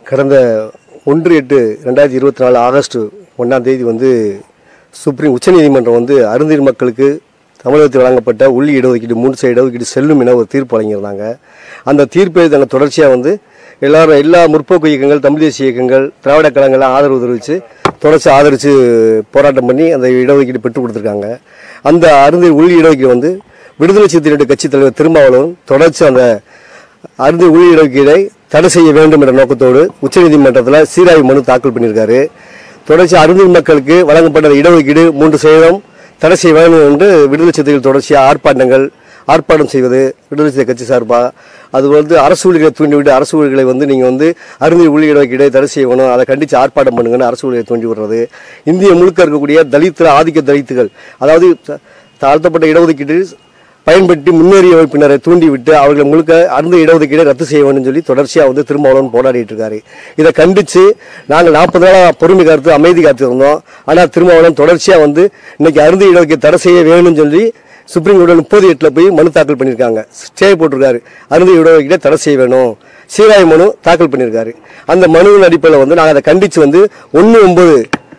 கடந்த ஒன்று எட்டு ரெண்டாயிரத்தி இருபத்தி நாலு ஆகஸ்ட் ஒன்றாம் தேதி வந்து சுப்ரீம் உச்சநீதிமன்றம் வந்து அருந்தீர் மக்களுக்கு தமிழகத்தில் வழங்கப்பட்ட உள்ளி இடஒதுக்கீடு மூன்று சைடு இடஒதுக்கீடு செல்லும் என ஒரு தீர்ப்பு வழங்கியிருந்தாங்க அந்த தீர்ப்பை தன தொடர்ச்சியாக வந்து எல்லாரும் எல்லா முற்போக்கு இயக்கங்கள் தமிழ் தேசிய இயக்கங்கள் திராவிட கழகங்கள்லாம் ஆதரவு தெரிவித்து தொடர்ச்சி ஆதரித்து போராட்டம் பண்ணி அந்த இடஒதுக்கீடு பெற்றுக் கொடுத்துருக்காங்க அந்த அருந்தீர் உள்ளி இடஒதுக்கீடு வந்து விடுதலை சிறுத்தைகளுடைய கட்சித் தலைவர் திருமாவளவன் தொடர்ச்சி அந்த அறுதி உள் இடஒதுக்கீடை தடை செய்ய வேண்டும் என்ற நோக்கத்தோடு உச்சநீதிமன்றத்தில் சீராய்வு மனு தாக்கல் பண்ணியிருக்காரு தொடர்ச்சி அறுதி மக்களுக்கு வழங்கப்பட்ட இடஒதுக்கீடு மூன்று சதவீதம் தடை செய்ய வேண்டும் என்று விடுதலை சிறுத்தைகள் தொடர்ச்சியாக ஆர்ப்பாட்டங்கள் ஆர்ப்பாட்டம் செய்வது விடுதலை சிறுத்தை கட்சி சார்பாக அது வந்து அரசு ஊழியர்களை தூண்டிவிட்டு அரசு ஊழியர்களை வந்து நீங்கள் வந்து அறுதி உள் இடஒதுக்கீடை தடை செய்யணும் அதை கண்டித்து ஆர்ப்பாட்டம் பண்ணுங்கன்னு அரசு ஊழியரை தூண்டி விடுறது இந்திய முழுக்க இருக்கக்கூடிய தலித் ஆதிக்க தலித்துகள் அதாவது தாழ்த்தப்பட்ட இடஒதுக்கீடு பயன்படுத்தி முன்னேறிய வகுப்பினரை தூண்டிவிட்டு அவர்கள் முழுக்க அருந்த இடஒதுக்கீடை ரத்து செய்ய வேண்டும் சொல்லி தொடர்ச்சியாக வந்து திருமாவளவன் போராடிட்டு இருக்காரு இதை கண்டித்து நாங்கள் நாற்பது நாளாக பொறுமை காத்து அமைதி காத்து இருந்தோம் ஆனால் திருமாவளவன் தொடர்ச்சியாக வந்து இன்னைக்கு அருந்த இடஒதுக்கீடு தடை செய்ய வேணும்னு சொல்லி சுப்ரீம் கோர்ட்டில் முப்பது எட்டில் போய் மனு தாக்கல் பண்ணியிருக்காங்க ஸ்டே போட்டிருக்காரு அருந்த இடஒதுக்கீடை தடை செய்ய வேணும் சீராய் மனு தாக்கல் பண்ணியிருக்காரு அந்த மனுவின் அடிப்படையில் வந்து நாங்கள் அதை கண்டித்து வந்து ஒன்று ஒன்பது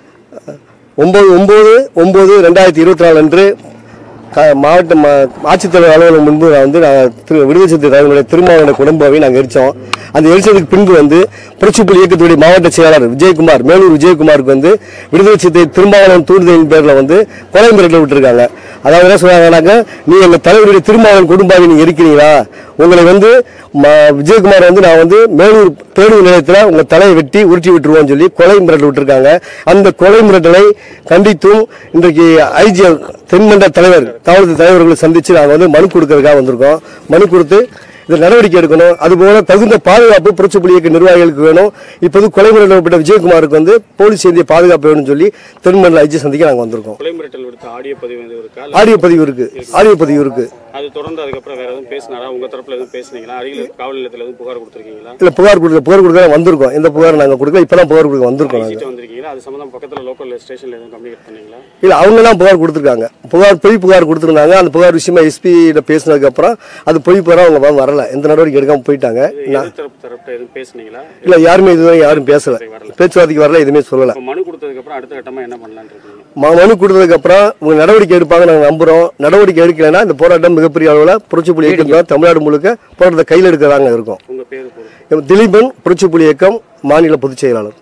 ஒன்பது ஒன்பது ஒன்பது ரெண்டாயிரத்தி இருபத்தி நாலு அன்று க- மாவட்ட ம- ஆட்சித்தலைவர் அலுவலகம் முன்பு நான் வந்து நான் திரு விடுதலை சிறுத்தை தலைவருடைய திருமாவளவனுடைய குடும்பவை நாங்கள் எரிச்சோம் அந்த எரிச்சதுக்கு பின்பு வந்து புரட்சிப்புலி இயக்கத்துடைய மாவட்ட செயலாளர் விஜயகுமார் மேலூர் விஜயகுமாருக்கு வந்து விடுதலை சிறுத்தை திருமாவளவன் தூண்டுதலின் பேரில் வந்து கொலை மிரட்டல் விட்டுருக்காங்க அதாவது என்ன சொல்றாங்கன்னாக்க நீ எங்க தலைவருடைய திருமாவளவன் குடும்பாவை நீங்க இருக்கிறீங்களா உங்களை வந்து ம- விஜயகுமார் வந்து நான் வந்து மேலூர் பேருந்து நிலையத்தில் உங்க தலையை வெட்டி உருட்டி விட்டுருவோம்னு சொல்லி கொலை மிரட்டல் விட்டுருக்காங்க அந்த கொலை மிரட்டலை கண்டித்தும் இன்றைக்கு ஐஜி தென்மண்ட தலைவர் காவல்துறை தலைவர்களை சந்திச்சு நாங்கள் வந்து மனு கொடுக்கறதுக்காக வந்திருக்கோம் மனு கொடுத்து இது நடவடிக்கை எடுக்கணும் அதுபோல தகுந்த பாதுகாப்பு புரட்சி புலி இயக்க நிர்வாகிகளுக்கு வேணும் இப்போது கொலை மிரட்டப்பட்ட விஜயகுமாருக்கு வந்து போலீஸ் ஏந்திய பாதுகாப்பு வேணும்னு சொல்லி தென்மண்டல ஐஜி சந்திக்க நாங்கள் வந்திருக்கோம் கொலை மிரட்டல் விடுத்த ஆடியோ பதிவு வந்து இருக்கா இல்ல ஆடியோ பதிவு இருக்கு ஆடியோ பதிவு இருக்கு அது தொடர்ந்து அதுக்கப்புறம் வேற எதுவும் பேசினாரா உங்க தரப்புல எதுவும் பேசுனீங்களா அருகில் காவல் நிலையத்துல எதுவும் புகார் கொடுத்துருக்கீங்களா இல்ல புகார் கொடுக்க புகார் கொடுக்க வந்திருக்கோம் இந்த புகார் நாங்க கொடுக்கல இப்பதான் புகார் கொடுக்க வந்திருக்கோம் நாங்க சீட்டு வந்திருக்கீங்களா அது சம்பந்தம் பக்கத்துல லோக்கல் ஸ்டேஷன்ல எதுவும் கம்யூனிகேட் பண்ணீங்களா இல்ல அவங்க எல்லாம் புகார் கொடுத்துருக்காங்க புகார் பொய் புகார் கொடுத்துருந்தாங்க அந்த புகார் விஷயமா எஸ்பி பேசினதுக்கு அப்புறம் அது பொய் புகாரா அவங்க வந்து வரல எந்த நடவடிக்கை எடுக்காம போயிட்டாங்க இது எதிர் தரப்பு தரப்புல எதுவும் பேசுனீங்களா இல்ல யாருமே இதுவரை யாரும் பேசல பேச்சுவார்த்தைக்கு வரல எதுவுமே சொல்லல இப்ப மனு கொடுத்ததுக்கு அப்புறம் அடுத்த கட்டமா என்ன பண்ணலாம்னு இருக்கீங்க ம- மனு கொடுத்ததுக்கு அப்புறம் உங்க நடவடிக்கை எடுப்பாங்க நாங்க நம்புறோம் நடவடிக்கை எடுக்கலைன்னா இந்த போராட்டம் மிகப்பெரிய அளவுல புரட்சி புலி இயக்கம் தமிழ்நாடு முழுக்க போராட்டத்தை கையில் எடுக்கிறதாங்க இருக்கும் உங்க பேரு போதும் திலீபன் புரட்சி புலி இயக்கம் மாநில பொதுச் செயலாளர்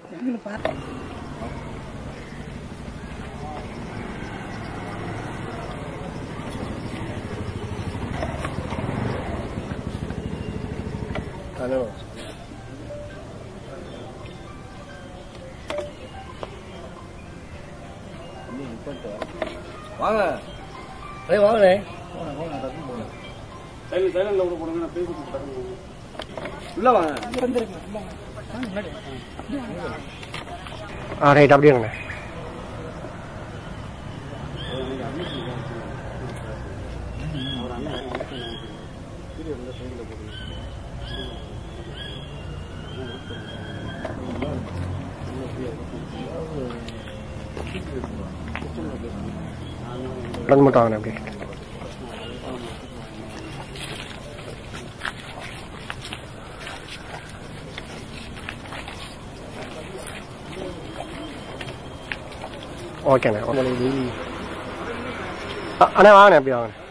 வாங்க ஏய் வாங்கண்ணே சைலண்ட் சைலண்ட்ல கூட போடுங்க நான் பேசிட்டு இருக்கேன். உள்ள வாங்க ஆ ரைட் அப்படியே நடந்து மட்டும் வாங்க அப்படியே ஓகேண்ணே ஓகே அண்ணா வாங்கண்ணே அப்படி வாங்கண்ணே